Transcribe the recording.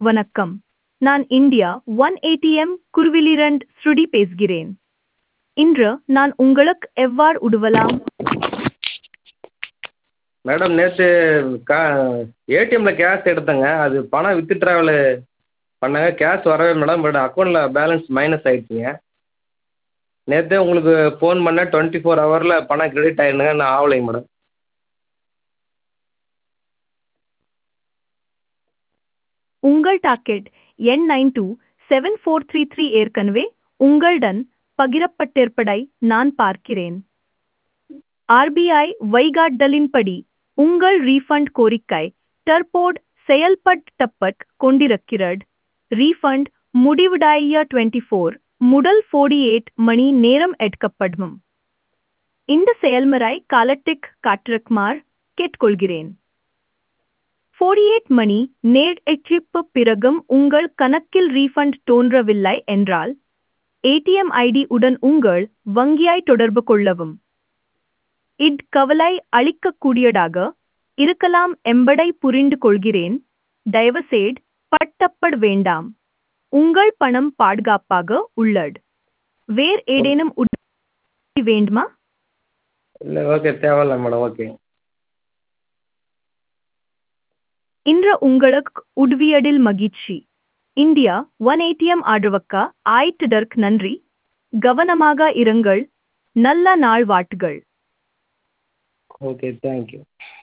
வணக்கம் நான் India one ATM குருவிலிரண்ட் ஸ்ருதி பேசுகிறேன் இன்று நான் உங்களுக்கு எவ்வாறு உதவலாம் மேடம் நேற்று கா ஏடிஎம்மில் கேஷ் எடுத்தேங்க அது பணம் வித்ட்ராவலு பண்ணேங்க கேஷ் வரவே மேடம் பட் அக்கௌண்ட்டில் பேலன்ஸ் மைனஸ் ஆகிடுச்சிங்க நேற்றே உங்களுக்கு ஃபோன் பண்ணேன் டுவெண்ட்டி ஃபோர் ஹவரில் பணம் க்ரெடிட் ஆகிடுங்க இன்னும் ஆகலைங்க மேடம் உங்கள் டாக்கெட் எண் nine two seven four three three ஏற்கனவே உங்களுடன் பகிரப்பட்டிருப்பதை நான் பார்க்கிறேன் ஆர்பிஐ வழிகாட்டுதலின்படி உங்கள் ரீஃபண்ட் கோரிக்கை தற்போது செயல்படுத்தப்பட்டு கொண்டிருக்கிறது ரீஃபண்ட் முடிவடைய டுவெண்ட்டி ஃபோர் முதல் ஃபோர்டி எயிட் மணி நேரம் எடுக்கப்படும் இந்த செயல்முறை காலத்திற்கு காட்டிருக்குமாறு கேட்டுக்கொள்கிறேன் ஃபோர்டி எயிட் மணி நேரத்திற்கு பிறகும் உங்கள் கணக்கில் ரீஃபண்ட் தோன்றவில்லை என்றால் ஏடிஎம் ஐடி உடன் உங்கள் வங்கியை தொடர்பு கொள்ளவும் இட் கவலை அளிக்கக்கூடியதாக இருக்கலாம் என்பதை புரிந்து கொள்கிறேன் தயவுசெய்து பட்டப்பட வேண்டாம் உங்கள் பணம் பாதுகாப்பாக உள்ளது வேறு ஏதேனும் உதவி வேண்டுமா இல்லை ஓகே தேவையில்ல மேடம் ஓகே இன்று உங்களுக்கு உதவியதில் மகிழ்ச்சி இந்தியா ஒன் ஏடிஎம் ஆதரவுக்கு ஆயிட்டதற்கு நன்றி கவனமாக இருங்கள் நல்ல நாள் வாட்டுகள் ஓகே தேங்க்யூ